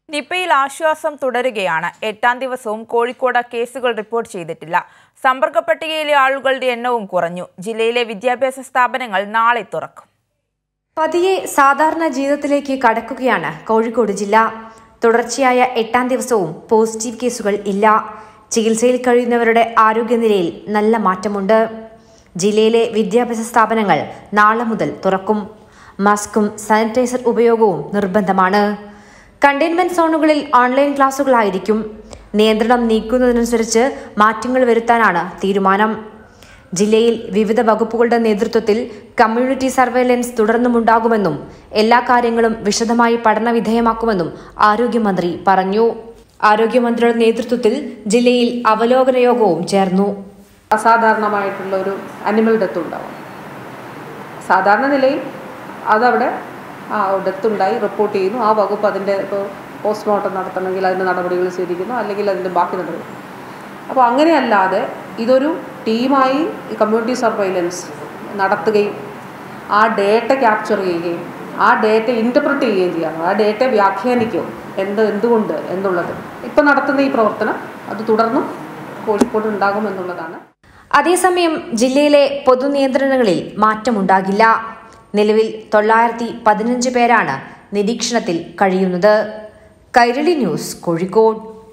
നിപ്പയിൽ ആശ്വാസം തുടരുകയാണ് എട്ടാം ദിവസവും കോഴിക്കോട് കേസുകൾ റിപ്പോർട്ട് ചെയ്തിട്ടില്ല സമ്പർക്ക പട്ടികയിലെ ആളുകളുടെ എണ്ണവും കുറഞ്ഞു ജില്ലയിലെ വിദ്യാഭ്യാസ സ്ഥാപനങ്ങൾ നാളെ തുറക്കും പതിയെ സാധാരണ ജീവിതത്തിലേക്ക് കടക്കുകയാണ് കോഴിക്കോട് ജില്ല തുടർച്ചയായ എട്ടാം ദിവസവും പോസിറ്റീവ് കേസുകൾ ഇല്ല ചികിത്സയിൽ കഴിയുന്നവരുടെ ആരോഗ്യനിലയിൽ നല്ല മാറ്റമുണ്ട് ജില്ലയിലെ വിദ്യാഭ്യാസ സ്ഥാപനങ്ങൾ നാളെ മുതൽ തുറക്കും മാസ്കും സാനിറ്റൈസർ ഉപയോഗവും നിർബന്ധമാണ് കണ്ടെയ്ൻമെന്റ് സോണുകളിൽ ഓൺലൈൻ ക്ലാസുകളായിരിക്കും നിയന്ത്രണം നീക്കുന്നതിനനുസരിച്ച് മാറ്റങ്ങൾ വരുത്താനാണ് തീരുമാനം ജില്ലയിൽ വിവിധ വകുപ്പുകളുടെ നേതൃത്വത്തിൽ കമ്മ്യൂണിറ്റി സർവേലൻസ് തുടർന്നുമുണ്ടാകുമെന്നും എല്ലാ കാര്യങ്ങളും വിശദമായി പഠന വിധേയമാക്കുമെന്നും ആരോഗ്യമന്ത്രി പറഞ്ഞു ആരോഗ്യമന്ത്രിയുടെ നേതൃത്വത്തിൽ ജില്ലയിൽ അവലോകന യോഗവും ചേർന്നു അസാധാരണമായിട്ടുള്ള ഒരു അനിമൽ ഡെത്ത് ഉണ്ടാവും സാധാരണ നിലയിൽ അതവിടെ ആ ഡെത്ത് ഉണ്ടായി റിപ്പോർട്ട് ചെയ്യുന്നു ആ വകുപ്പ് അതിൻ്റെ ഇപ്പോൾ പോസ്റ്റ്മോർട്ടം നടത്തണമെങ്കിൽ അതിൻ്റെ നടപടികൾ സ്വീകരിക്കുന്നു അല്ലെങ്കിൽ അതിൻ്റെ ബാക്കി നടപടി അപ്പോൾ അങ്ങനെയല്ലാതെ ഇതൊരു ടീമായി കമ്മ്യൂണിറ്റി സർവൈലൻസ് നടത്തുകയും ആ ഡേറ്റ ക്യാപ്ചർ ചെയ്യുകയും ആ ഡേറ്റ ഇൻ്റർപ്രറ്റ് ചെയ്യുകയും ചെയ്യാം ആ ഡേറ്റ വ്യാഖ്യാനിക്കും എന്ത് എന്തുകൊണ്ട് എന്നുള്ളത് ഇപ്പം നടത്തുന്ന ഈ പ്രവർത്തനം അത് തുടർന്നും കോഴിക്കോട് ഉണ്ടാകുമെന്നുള്ളതാണ് അതേസമയം ജില്ലയിലെ പൊതുനിയന്ത്രണങ്ങളിൽ മാറ്റമുണ്ടാകില്ല നിലവിൽ തൊള്ളായിരത്തി പതിനഞ്ച് പേരാണ് നിരീക്ഷണത്തിൽ കഴിയുന്നത് കൈരളി ന്യൂസ് കോഴിക്കോട്